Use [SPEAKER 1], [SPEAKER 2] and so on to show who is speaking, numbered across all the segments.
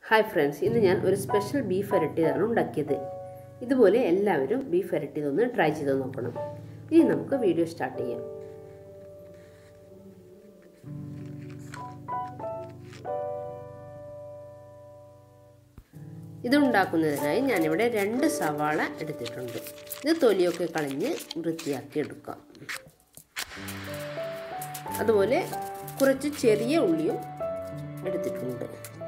[SPEAKER 1] hi friends ഇന്ന് ഞാൻ ഒരു സ്പെഷ്യൽ ബീഫ് വരട്ടിയതാണ് ഉണ്ടാക്കിയത് ഇതുപോലെ എല്ലാവരും ബീഫ് വരട്ടിയതൊന്ന് ട്രൈ ചെയ്ത് നോക്കണം ഇനി നമുക്ക് വീഡിയോ സ്റ്റാർട്ട് ചെയ്യാം ഇത് ഉണ്ടാക്കുന്നതിനായി ഞാനിവിടെ രണ്ട് സവാള എടുത്തിട്ടുണ്ട് ഇത് തൊലിയൊക്കെ കളഞ്ഞ് വൃത്തിയാക്കി എടുക്കാം അതുപോലെ കുറച്ച് ചെറിയ ഉള്ളിയും എടുത്തിട്ടുണ്ട്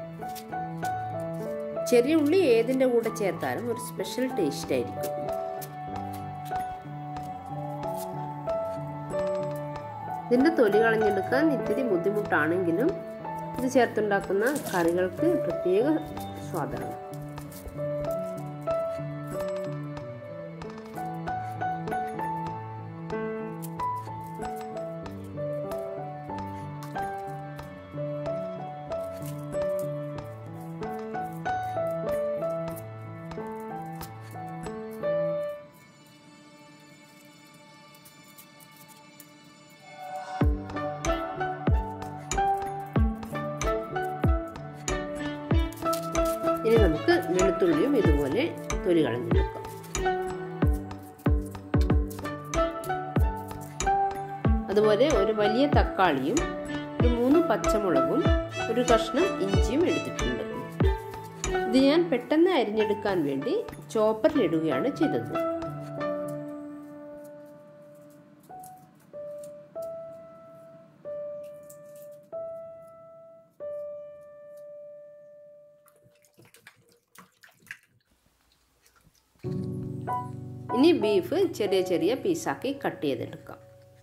[SPEAKER 1] ചെറിയ ഉള്ളി ഏതിൻ്റെ കൂടെ ചേർത്താലും ഒരു സ്പെഷ്യൽ ടേസ്റ്റ് ആയിരിക്കും ഇതിൻ്റെ തൊലി കളഞ്ഞെടുക്കാൻ ഇത്തിരി ബുദ്ധിമുട്ടാണെങ്കിലും ഇത് ചേർത്തുണ്ടാക്കുന്ന കറികൾക്ക് പ്രത്യേക സ്വാദാണ് ഇനി നമുക്ക് വെളുത്തുള്ളിയും ഇതുപോലെ തൊലി കളഞ്ഞെടുക്കാം അതുപോലെ ഒരു വലിയ തക്കാളിയും ഒരു മൂന്ന് പച്ചമുളകും ഒരു കഷ്ണം ഇഞ്ചിയും എടുത്തിട്ടുണ്ട് ഇത് ഞാൻ പെട്ടെന്ന് അരിഞ്ഞെടുക്കാൻ വേണ്ടി ചോപ്പറിലിടുകയാണ് ചെയ്തത് ഇനി ബീഫ് ചെറിയ ചെറിയ പീസാക്കി കട്ട് ചെയ്തെടുക്കാം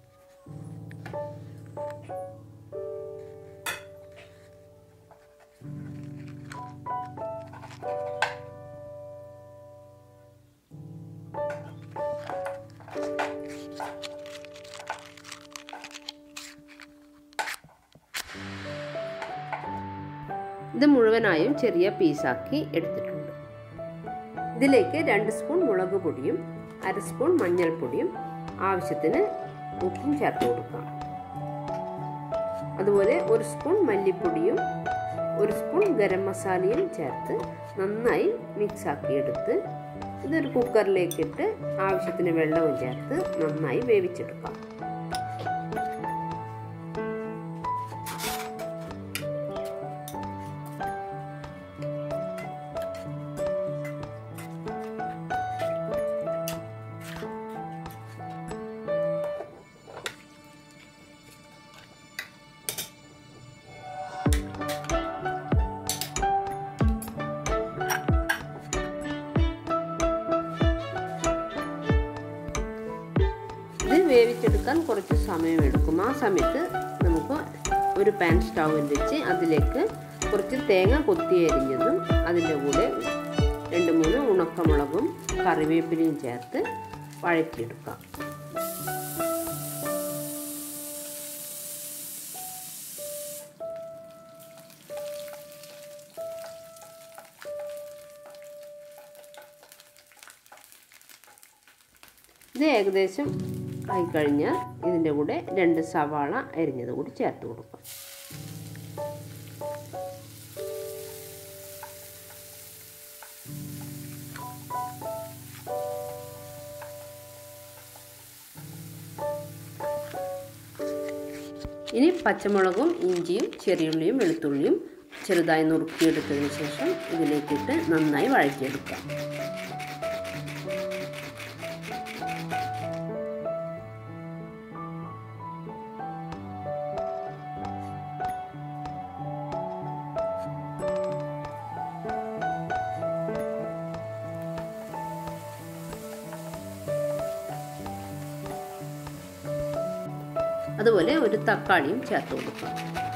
[SPEAKER 1] ഇത് മുഴുവനായും ചെറിയ പീസാക്കി എടുത്തിട്ടുണ്ട് ഇതിലേക്ക് രണ്ട് സ്പൂൺ മുളക് പൊടിയും അര സ്പൂൺ മഞ്ഞൾപ്പൊടിയും ആവശ്യത്തിന് ഉപ്പും ചേർത്ത് കൊടുക്കാം അതുപോലെ ഒരു സ്പൂൺ മല്ലിപ്പൊടിയും ഒരു സ്പൂൺ ഗരം മസാലയും ചേർത്ത് നന്നായി മിക്സ് ആക്കി എടുത്ത് ഇതൊരു കുക്കറിലേക്ക് ഇട്ട് ആവശ്യത്തിന് വെള്ളവും ചേർത്ത് നന്നായി വേവിച്ചെടുക്കാം ഇത് വേവിച്ചെടുക്കാൻ കുറച്ച് സമയമെടുക്കും ആ സമയത്ത് നമുക്ക് ഒരു പാൻ സ്റ്റൗവിൽ വെച്ച് അതിലേക്ക് കുറച്ച് തേങ്ങ കൊത്തി അരിഞ്ഞതും അതിൻ്റെ കൂടെ രണ്ട് മൂന്ന് ഉണക്കമുളകും കറിവേപ്പിലയും ചേർത്ത് വഴറ്റിയെടുക്കാം ഇത് ഏകദേശം ആയിക്കഴിഞ്ഞാൽ ഇതിൻ്റെ കൂടെ രണ്ട് സവാള അരിഞ്ഞത് കൂടി ചേർത്ത് കൊടുക്കാം ഇനി പച്ചമുളകും ഇഞ്ചിയും ചെറിയുള്ളിയും വെളുത്തുള്ളിയും ചെറുതായി നുറുക്കിയെടുത്തതിന് ശേഷം ഇതിലേക്കിട്ട് നന്നായി വഴറ്റിയെടുക്കാം അതുപോലെ ഒരു തക്കാളിയും ചേർത്ത് കൊടുക്കാം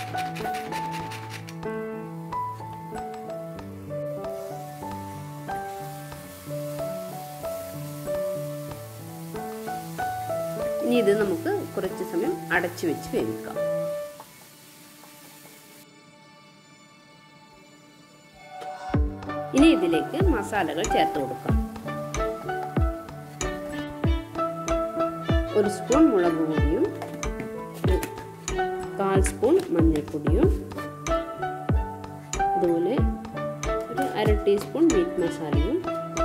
[SPEAKER 1] ഇനി ഇത് നമുക്ക് കുറച്ച് സമയം അടച്ചു വെച്ച് വേവിക്കാം ഇനി ഇതിലേക്ക് മസാലകൾ ചേർത്ത് കൊടുക്കാം ഒരു സ്പൂൺ മുളക് പൊടിയും കാൽ സ്പൂൺ മഞ്ഞൾപ്പൊടിയും അതുപോലെ അര ടീസ്പൂൺ മീറ്റ് മസാലയും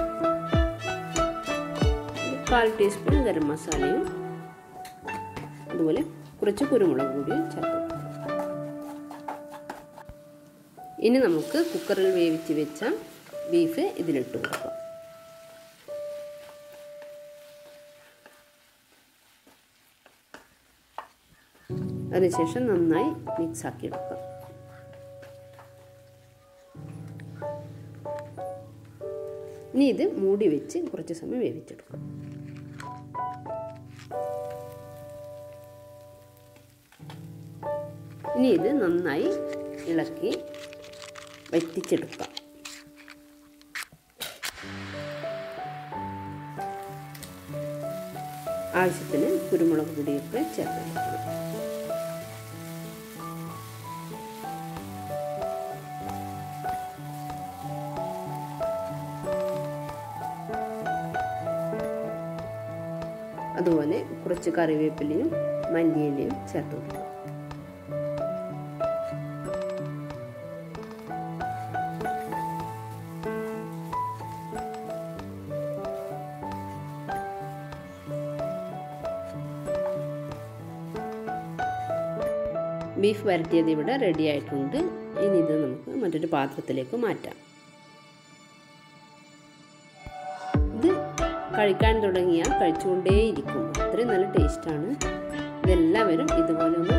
[SPEAKER 1] കാൽ ടീസ്പൂൺ ഗരം മസാലയും അതുപോലെ കുറച്ച് കുരുമുളക് കൂടിയും ചേർത്ത് ഇനി നമുക്ക് കുക്കറിൽ വേവിച്ച് വെച്ച ബീഫ് ഇതിലിട്ട് കൊടുക്കാം അതിനുശേഷം നന്നായി മിക്സ് ആക്കി എടുക്കാം ഇനി ഇത് മൂടി വെച്ച് കുറച്ച് സമയം വേവിച്ചെടുക്കാം ഇനി ഇത് നന്നായി ഇളക്കി വറ്റിച്ചെടുക്കാം ആവശ്യത്തിന് കുരുമുളക് പൊടിയൊക്കെ ചേർത്ത് അതുപോലെ കുറച്ച് കറിവേപ്പിലയും മല്ലിയിലയും ചേർത്ത് കൊടുക്കുക ബീഫ് വരട്ടിയത് ഇവിടെ റെഡി ആയിട്ടുണ്ട് ഇനി ഇത് നമുക്ക് മറ്റൊരു പാത്രത്തിലേക്ക് മാറ്റാം ഇത് കഴിക്കാൻ തുടങ്ങിയാൽ കഴിച്ചുകൊണ്ടേയിരിക്കും അത്രയും നല്ല ടേസ്റ്റാണ് ഇതെല്ലാവരും ഇതുപോലെ ഒന്ന്